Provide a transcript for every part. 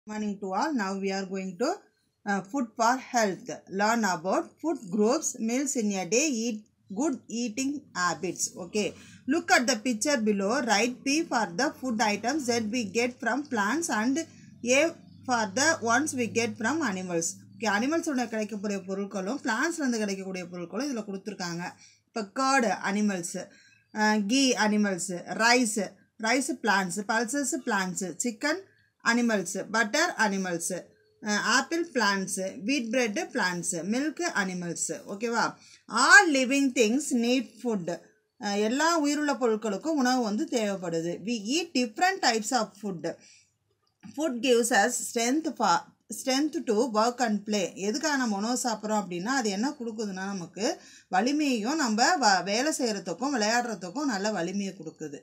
morning to all. Now we are going to uh, food for health. Learn about food groups, meals in a day, eat good eating habits. Okay. Look at the picture below. Write P for the food items that we get from plants and A for the ones we get from animals. Okay அனிமல்ஸோட கிடைக்கக்கூடிய பொருட்களும் பிளான்ஸ்லேருந்து கிடைக்கக்கூடிய பொருட்களும் இதில் கொடுத்துருக்காங்க இப்போ curd animals ghee animals rice rice plants pulses plants chicken animals butter animals apple plants wheat bread plants milk animals ஓகேவா all living things need food எல்லா உயிருள்ள பொருட்களுக்கும் உணவு வந்து தேவைப்படுது we eat different types of food food gives us strength ஃபா strength to work and play எதுக்காக நம்ம உணவு சாப்பிட்றோம் அப்படின்னா அது என்ன கொடுக்குதுன்னா நமக்கு வலிமையையும் நம்ம வ வேலை செய்கிறதுக்கும் விளையாடுறதுக்கும் நல்ல வலிமையை கொடுக்குது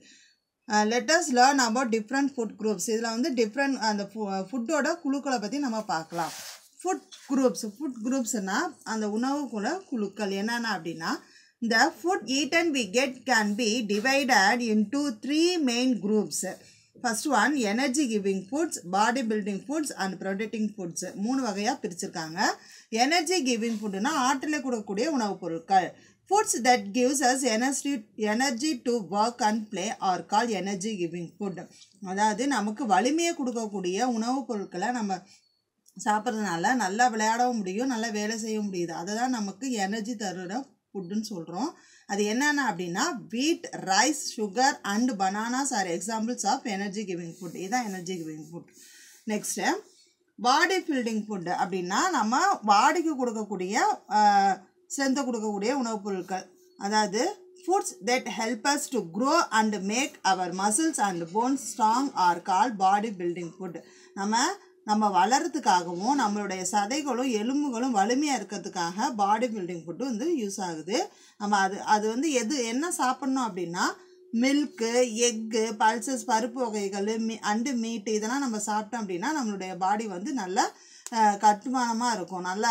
let's learn about different food groups இதில் வந்து டிஃப்ரெண்ட் அந்த ஃபுட்டோட குழுக்களை பற்றி நம்ம பார்க்கலாம் ஃபுட் குரூப்ஸ் ஃபுட் குரூப்ஸ்னால் அந்த உணவுக்குள்ள குழுக்கள் என்னென்ன அப்படின்னா இந்த food eaten we get can be divided into three main groups first one energy giving foods body building foods and protecting foods மூணு வகையாக பிரிச்சிருக்காங்க எனர்ஜி கிவிங் ஃபுட்டுனா ஆற்றலை கொடுக்கக்கூடிய உணவுப் பொருட்கள் foods that gives us energy energy to work and play are call energy giving food அதாவது நமக்கு வலிமையை கொடுக்கக்கூடிய உணவுப் பொருட்களை நம்ம சாப்பிட்றதுனால நல்லா விளையாடவும் முடியும் நல்லா வேலை செய்ய முடியுது அதை தான் நமக்கு எனர்ஜி தருகிற ஃபுட்டுன்னு சொல்கிறோம் அது என்னென்ன அப்படின்னா wheat rice sugar and bananas are examples of energy giving food இதுதான் energy giving food next body building food அப்படின்னா நம்ம பாடிக்கு கொடுக்கக்கூடிய ஸ்ட்ரென்த்தை கொடுக்கக்கூடிய உணவுப் பொருட்கள் அதாவது foods that help us to grow and make our muscles and bones strong are call body building food நம்ம நம்ம வளர்கிறதுக்காகவும் நம்மளுடைய சதைகளும் எலும்புகளும் வலிமையாக இருக்கிறதுக்காக பாடி பில்டிங் ஃபுட்டு வந்து யூஸ் ஆகுது நம்ம அது அது வந்து எது என்ன சாப்பிட்ணும் அப்படின்னா மில்க்கு எக்கு பல்சஸ் பருப்பு வகைகள் மீ அண்டு மீட்டு இதெல்லாம் நம்ம சாப்பிட்டோம் அப்படின்னா நம்மளுடைய பாடி வந்து நல்ல கட்டுமானமாக இருக்கும் நல்ல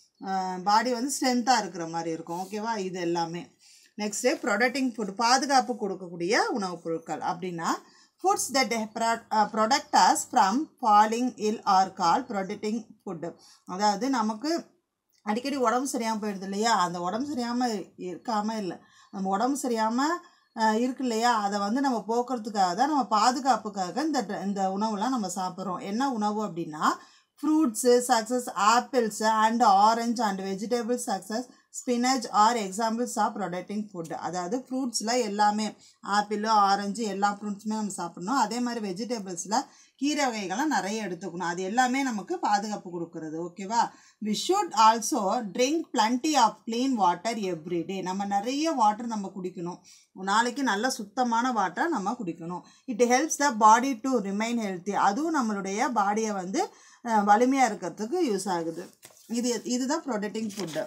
பாடி வந்து ஸ்ட்ரென்த்தாக இருக்கிற மாதிரி இருக்கும் ஓகேவா இது எல்லாமே நெக்ஸ்ட்டு ப்ரொடக்டிங் ஃபுட் பாதுகாப்பு கொடுக்கக்கூடிய உணவுப் பொருட்கள் அப்படின்னா foods that protect us from falling ill are call protecting food அதாவது நமக்கு அடிக்கடி உடம்பு சரியாமல் போயிடுது இல்லையா அந்த உடம்பு சரியாமல் இருக்காமல் இல்லை நம்ம உடம்பு சரியாமல் இருக்கு இல்லையா அதை வந்து நம்ம போக்குறதுக்காக தான் நம்ம பாதுகாப்புக்காக இந்த இந்த உணவுலாம் நம்ம சாப்பிட்றோம் என்ன உணவு அப்படின்னா fruits success apples and orange and vegetables success spinach R examples of protecting food அதாவது ஃப்ரூட்ஸில் எல்லாமே ஆப்பிள் ஆரஞ்சு எல்லா ஃப்ரூட்ஸுமே நம்ம சாப்பிட்ணும் அதே மாதிரி வெஜிடபிள்ஸில் கீரை வகைகள்லாம் நிறைய எடுத்துக்கணும் அது எல்லாமே நமக்கு பாதுகாப்பு கொடுக்குறது ஓகேவா we should also drink plenty of clean water every day நம்ம நிறைய வாட்டர் நம்ம குடிக்கணும் நாளைக்கு நல்ல சுத்தமான வாட்டர் நம்ம குடிக்கணும் it helps the body to remain healthy அதுவும் நம்மளுடைய பாடியை வந்து வலிமையாக இருக்கிறதுக்கு யூஸ் ஆகுது இது இதுதான் protecting food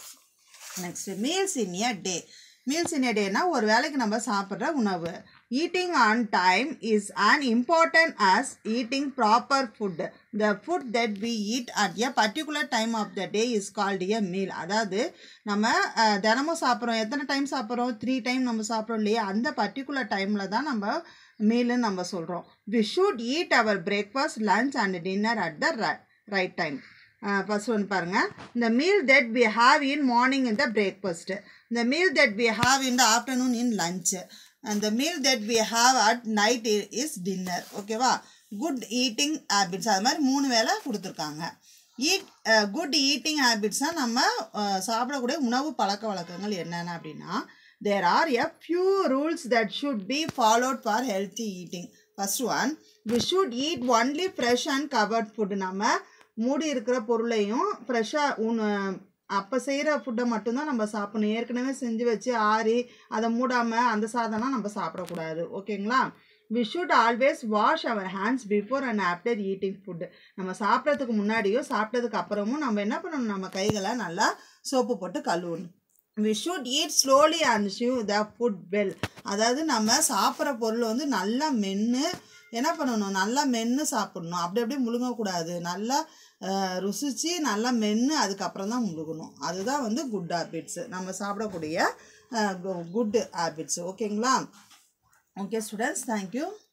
next meals in a day meals in a டேனா ஒரு வேலைக்கு நம்ம சாப்பிட்ற உணவு eating on time is an important as eating proper food the food that we eat at a particular time of the day is called a meal அதாவது நம்ம தினமும் சாப்பிட்றோம் எத்தனை டைம் சாப்பிட்றோம் த்ரீ டைம் நம்ம சாப்பிட்றோம் இல்லையா அந்த பர்டிகுலர் டைமில் தான் நம்ம மீல்னு நம்ம சொல்கிறோம் we should eat our breakfast lunch and dinner at the right time first ஒன்று பாருங்கள் இந்த meal that we have in morning in the breakfast இந்த meal that we have in the afternoon in lunch அந்த meal that we have at night is dinner ஓகேவா good eating habits அது மாதிரி மூணு வேலை கொடுத்துருக்காங்க ஈட் குட் ஈட்டிங் ஹேபிட்ஸாக நம்ம சாப்பிடக்கூடிய உணவு பழக்க வழக்கங்கள் என்னென்ன அப்படின்னா there are a few rules that should be followed for healthy eating first one we should eat only fresh and covered food நம்ம மூடி இருக்கிற பொருளையும் ஃப்ரெஷ்ஷாக உன் அப்போ செய்கிற ஃபுட்டை மட்டும்தான் நம்ம சாப்பிடணும் ஏற்கனவே செஞ்சு வச்சு ஆறி அதை மூடாமல் அந்த சாதம்லாம் நம்ம சாப்பிடக்கூடாது ஓகேங்களா we should always wash our hands before and after eating food நம்ம சாப்பிட்றதுக்கு முன்னாடியும் சாப்பிட்டதுக்கு அப்புறமும் நம்ம என்ன பண்ணணும் நம்ம கைகளை நல்லா சோப்பு போட்டு கழுவணும் we should eat slowly and chew the food well அதாவது நம்ம சாப்பிட்ற பொருள் வந்து நல்லா மென்று என்ன பண்ணணும் நல்லா மென்று சாப்பிடணும் அப்படி அப்படியே முழுங்கக்கூடாது நல்லா ருசித்து நல்லா மென்று அதுக்கப்புறம் தான் முழுகணும் அதுதான் வந்து குட் ஹேபிட்ஸு நம்ம சாப்பிடக்கூடிய குட் ஹேபிட்ஸ் ஓகேங்களா ஓகே ஸ்டூடெண்ட்ஸ் தேங்க்யூ